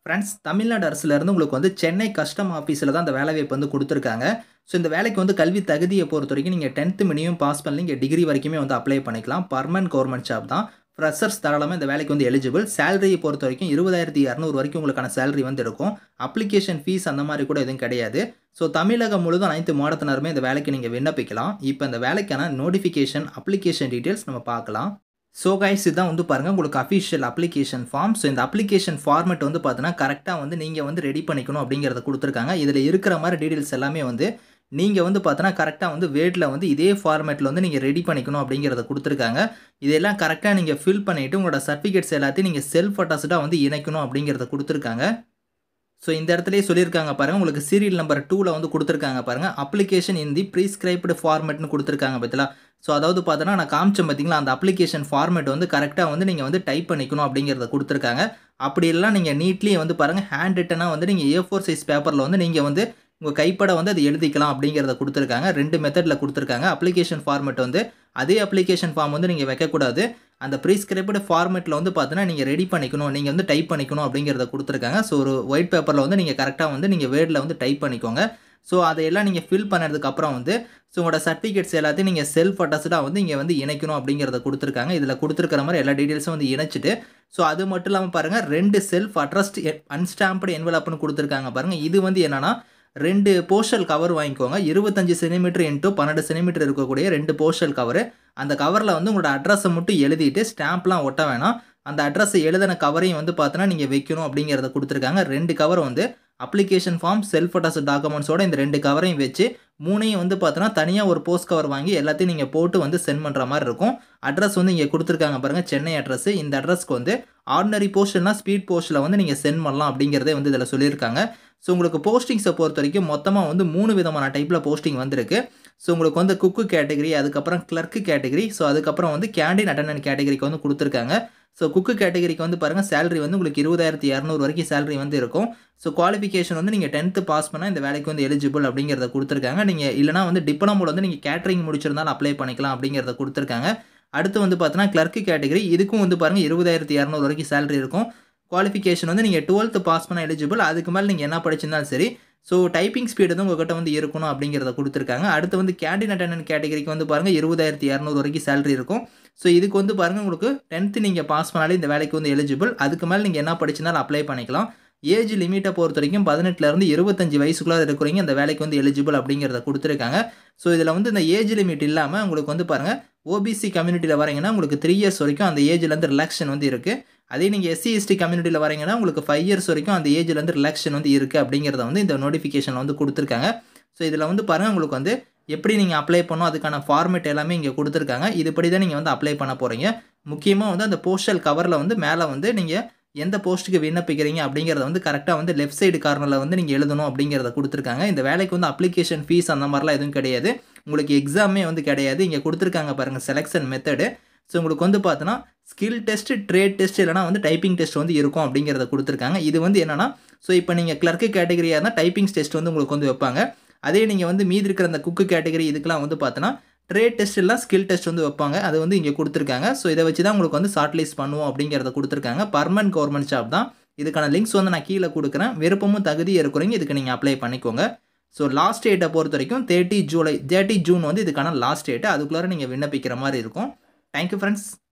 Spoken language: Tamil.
ஃப்ரெண்ட்ஸ் தமிழ்நாடு அரசுலேருந்து உங்களுக்கு வந்து சென்னை கஸ்டம் ஆஃபீஸில் தான் அந்த வேலைவாய்ப்பு வந்து கொடுத்துருக்காங்க ஸோ இந்த வேலைக்கு வந்து கல்வி தகுதியை பொறுத்த வரைக்கும் நீங்கள் டென்த்து மினிமம் பாஸ் பண்ணி நீங்கள் டிகிரி வரைக்குமே வந்து அப்ளை பண்ணிக்கலாம் பர்மனன்ட் கவர்மெண்ட் ஜாப் தான் ஃப்ரெஷர்ஸ் தாராளமாக இந்த வேலைக்கு வந்து எலிஜிபிள் சேலரியை பொறுத்த வரைக்கும் இருபதாயிரத்தி இரநூறு வரைக்கும் உங்களுக்கான சேலரி வந்து இருக்கும் அப்ளிகேஷன் ஃபீஸ் அந்த மாதிரி கூட எதுவும் கிடையாது ஸோ தமிழகம் முழுதும் அனைத்து மாவட்டத்தினருமே இந்த வேலைக்கு நீங்கள் விண்ணப்பிக்கலாம் இப்போ இந்த வேலைக்கான நோட்டிஃபிகேஷன் அப்ளிகேஷன் டீட்டெயில்ஸ் நம்ம பார்க்கலாம் ஸோ கைஸ் இதுதான் வந்து பாருங்கள் உங்களுக்கு அஃபிஷியல் அப்ளிகேஷன் ஃபார்ம் ஸோ இந்த அப்ளிகேஷன் ஃபார்மெட் வந்து பார்த்தீங்கன்னா கரெக்டாக வந்து நீங்கள் வந்து ரெடி பண்ணிக்கணும் அப்படிங்கிறத கொடுத்துருக்காங்க இதில் இருக்கிற மாதிரி டீட்டெயில்ஸ் எல்லாமே வந்து நீங்கள் வந்து பார்த்தோன்னா கரெக்டாக வந்து வேர்டில் வந்து இதே ஃபார்மேட்டில் வந்து நீங்கள் ரெடி பண்ணிக்கணும் அப்படிங்கிறத கொடுத்துருக்காங்க இதெல்லாம் கரெக்டாக நீங்கள் ஃபில் பண்ணிவிட்டு உங்களோட சர்டிஃபிகேட்ஸ் எல்லாத்தையும் நீங்கள் செல்ஃப் அட்டாஸ்டாக வந்து இணைக்கணும் அப்படிங்கிறத கொடுத்துருக்காங்க ஸோ இந்த இடத்துலயே சொல்லியிருக்காங்க பாருங்கள் உங்களுக்கு சீரியல் நம்பர் டூவில் வந்து கொடுத்துருக்காங்க பாருங்கள் அப்ளிகேஷன் இன் தி ப்ரீஸ்கிரைப்டு ஃபார்மேட்னு கொடுத்துருக்காங்க பார்த்தீங்களா ஸோ அதாவது பார்த்தோன்னா நான் காமிச்சேன் பார்த்தீங்களா அந்த அப்ளிகேஷன் ஃபார்மேட் வந்து கரெக்டாக வந்து நீங்கள் வந்து டைப் பண்ணிக்கணும் அப்படிங்கிறத கொடுத்துருக்காங்க அப்படி எல்லாம் நீங்கள் நீட்லி வந்து பாருங்கள் ஹேண்ட் ரிட்டனாக வந்து நீங்கள் ஏ ஃபோர் சைஸ் பேப்பரில் வந்து நீங்கள் வந்து உங்கள் கைப்பட வந்து அது எழுதிக்கலாம் அப்படிங்கிறத கொடுத்துருக்காங்க ரெண்டு மெத்தடில் கொடுத்துருக்காங்க அப்ளிகேஷன் ஃபார்மேட் வந்து அதே அப்ளிகேஷன் ஃபார்ம் வந்து நீங்கள் வைக்கக்கூடாது அந்த ப்ரீஸ்கிரைப்டு ஃபார்மேட்டில் வந்து பார்த்தீங்கன்னா நீங்கள் ரெடி பண்ணிக்கணும் நீங்கள் வந்து டைப் பண்ணிக்கணும் அப்படிங்கிறத கொடுத்துருக்காங்க ஸோ ஒரு ஒயிட் பேப்பரில் வந்து நீங்கள் கரெக்டாக வந்து நீங்கள் வேர்டில் வந்து டைப் பண்ணிக்கோங்க ஸோ அதையெல்லாம் நீங்கள் ஃபில் பண்ணதுக்கு அப்புறம் வந்து ஸோ உங்களோட சர்டிஃபிகேட்ஸ் எல்லாத்தையும் நீங்கள் செல்ஃப் அட்டாஸ்டாக வந்து இங்கே வந்து இணைக்கணும் அப்படிங்கிறத கொடுத்துருக்காங்க இதில் கொடுத்துருக்கிற மாதிரி எல்லா டீட்டெயில்ஸும் வந்து இணைச்சிட்டு ஸோ அது மட்டும் இல்லாமல் பாருங்கள் ரெண்டு செல்ஃப் அட்ரஸ்ட் அன்ஸ்டாம்படு என்வலப்னு கொடுத்துருக்காங்க பாருங்கள் இது வந்து என்னென்னா ரெண்டு போஸ்டல் கவர் வாங்கிக்கோங்க இருபத்தஞ்சு சென்டிமீட்டர் இன்ட்டு பன்னெண்டு சென்டிமீட்டர் இருக்கக்கூடிய ரெண்டு போஸ்டல் கவரு அந்த கவரில் வந்து உங்களோட அட்ரஸை மட்டும் எழுதிட்டு ஸ்டாம்ப்லாம் ஒட்ட வேணாம் அந்த அட்ரஸை எழுதின கவரையும் வந்து பார்த்தோன்னா நீங்கள் வைக்கணும் அப்படிங்கிறத கொடுத்துருக்காங்க ரெண்டு கவர் வந்து அப்ளிகேஷன் ஃபார்ம் செல்ஃப் அட்டாஸ் டாக்குமெண்ட்ஸோட இந்த ரெண்டு கவரையும் வச்சு மூணையும் வந்து பார்த்தோன்னா தனியாக ஒரு போஸ்ட் கவர் வாங்கி எல்லாத்தையும் நீங்கள் போட்டு வந்து சென்ட் பண்ணுற மாதிரி இருக்கும் அட்ரஸ் வந்து இங்கே கொடுத்துருக்காங்க பாருங்கள் சென்னை அட்ரஸ் இந்த அட்ரஸ்க்கு வந்து ஆர்டினரி போஸ்ட்னா ஸ்பீட் போஸ்ட்டில் வந்து நீங்கள் சென்ட் பண்ணலாம் அப்படிங்கிறதே வந்து இதில் சொல்லியிருக்காங்க ஸோ உங்களுக்கு போஸ்டிங்ஸை பொறுத்த வரைக்கும் மொத்தமாக வந்து மூணு விதமான டைப்பில் போஸ்டிங் வந்திருக்கு ஸோ உங்களுக்கு வந்து குக்கு கேட்டகரி அதுக்கப்புறம் கிளர்க்கு கேட்டகரி ஸோ அதுக்கப்புறம் வந்து கேண்டீன் அட்டண்டன்ட் கேட்டகரிக்கு வந்து கொடுத்துருக்காங்க ஸோ குக்கு கேட்டகரிக்கு வந்து பாருங்கள் சேலரி வந்து உங்களுக்கு இருபதாயிரத்தி இரநூறு வரைக்கும் சேலரி வந்து இருக்கும் ஸோ குவாலிஃபிகேஷன் வந்து நீங்கள் டென்த்து பாஸ் பண்ணால் இந்த வேலைக்கு வந்து எலிஜிபிள் அப்படிங்கிறத கொடுத்துருக்காங்க நீங்கள் இல்லைனா வந்து டிப்ளமோவில் வந்து நீங்கள் கேட்டரிங் முடிச்சிருந்தாலும் அப்ளை பண்ணிக்கலாம் அப்படிங்கிறத கொடுத்துருக்காங்க அடுத்து வந்து பார்த்தீங்கன்னா கிளர்க்கு கேட்டகரி இதுக்கும் வந்து பாருங்கள் இருபதாயிரத்தி இரநூறு வரைக்கும் சேலரி இருக்கும் குவாலிஃபிகேஷன் வந்து நீங்கள் டுவெல்த்து பாஸ் பண்ண எலிஜிபிள் அதுக்கு மேலே நீங்கள் என்ன படிச்சிருந்தாலும் சரி ஸோ டைப்பிங் ஸ்பீடு வந்து உங்கள்கிட்ட வந்து இருக்கணும் அப்படிங்கிறத கொடுத்துருக்காங்க அடுத்து வந்து கேண்டீன் அட்டண்டன்ட் கேட்டகரிக்கு வந்து பாருங்கள் இருபதாயிரத்தி இரநூறு வரைக்கும் சேலரி இருக்கும் ஸோ இதுக்கு வந்து பாருங்கள் உங்களுக்கு டென்த்து நீங்கள் பாஸ் பண்ணாலே இந்த வேலைக்கு வந்து எலிஜிபிள் அதுக்கு மேலே நீங்கள் என்ன படிச்சிருந்தாலும் அப்ளை பண்ணிக்கலாம் ஏஜ் லிமிட்டை பொறுத்த வரைக்கும் பதினெட்டுலேருந்து இருபத்தஞ்சு வயசுக்குள்ளே இருக்கிறவங்க இந்த வேலைக்கு வந்து எலிஜிபிள் அப்படிங்கிறத கொடுத்துருக்காங்க ஸோ இதில் வந்து இந்த ஏஜ் லிமிட் இல்லாமல் உங்களுக்கு வந்து பாருங்கள் ஓபிசி கம்யூனிட்டியில் வரீங்கன்னா உங்களுக்கு த்ரீ இயர்ஸ் வரைக்கும் அந்த ஏஜ்லேருந்து ரிலாக்ஷன் வந்து இருக்குது அதே நீங்கள் எஸ்சி எஸ்டி கம்யூனிட்டியில் வரீங்கன்னா உங்களுக்கு ஃபைவ் இயர்ஸ் வரைக்கும் அந்த ஏஜ்லேருந்து ரிலாக்ஷன் வந்து இருக்குது அப்படிங்கிறத வந்து இந்த நோட்டிஃபிகேஷனில் வந்து கொடுத்துருக்காங்க ஸோ இதில் வந்து பாருங்கள் உங்களுக்கு வந்து எப்படி நீங்கள் அப்ளை பண்ணணும் அதுக்கான ஃபார்மேட் எல்லாமே இங்கே கொடுத்துருக்காங்க இதுபடி தான் நீங்கள் வந்து அப்ளை பண்ண போகிறீங்க முக்கியமாக வந்து அந்த போஸ்டல் கவரில் வந்து மேலே வந்து நீங்கள் எந்த போஸ்ட்டுக்கு விண்ணப்பிக்கிறீங்க அப்படிங்கிறத வந்து கரெக்டாக வந்து லெஃப்ட் சைடு கார்னரில் வந்து நீங்கள் எழுதணும் அப்படிங்கிறத கொடுத்துருக்காங்க இந்த வேலைக்கு வந்து அப்ளிகேஷன் ஃபீஸ் அந்த மாதிரிலாம் எதுவும் கிடையாது உங்களுக்கு எக்ஸாமே வந்து கிடையாது இங்கே கொடுத்துருக்காங்க பாருங்கள் செலெக்ஷன் மெத்தடு ஸோ உங்களுக்கு வந்து பார்த்தோன்னா ஸ்கில் டெஸ்ட் ட்ரேட் டெஸ்ட் இல்லைனா வந்து டைப்பிங் டெஸ்ட் வந்து இருக்கும் அப்படிங்கிறத கொடுத்துருக்காங்க இது வந்து என்னென்னா ஸோ இப்போ நீங்கள் கிளர்க்கு கேட்டகரியாக இருந்தால் டைப்பிங் டெஸ்ட் வந்து உங்களுக்கு வந்து வைப்பாங்க அதே நீங்கள் வந்து மீதி இருக்கிற அந்த குக்கு கேட்டகரி இதுக்கெலாம் வந்து பார்த்தோன்னா ட்ரேட் டெஸ்ட் எல்லாம் ஸ்கில் டெஸ்ட் வந்து வைப்பாங்க அது வந்து இங்கே கொடுத்துருக்காங்க ஸோ இதை வச்சு தான் உங்களுக்கு வந்து ஷார்ட் லிஸ்ட் பண்ணுவோம் அப்படிங்கிறத கொடுத்துருக்காங்க பர்மனன்ட் கவர்மெண்ட் ஜாப் தான் இதுக்கான லிங்க்ஸ் வந்து நான் கீழே கொடுக்குறேன் விருப்பமும் தகுதி இருக்கிறீங்க இதுக்கு நீங்கள் அப்ளை பண்ணிக்கோங்க ஸோ லாஸ்ட் டேட்டை பொறுத்த வரைக்கும் தேர்ட்டி ஜூலை தேர்ட்டி ஜூன் வந்து இதுக்கான லாஸ்ட் டேட்டு அதுக்குள்ளார நீங்கள் விண்ணப்பிக்கிற மாதிரி இருக்கும் தேங்க்யூ ஃப்ரெண்ட்ஸ்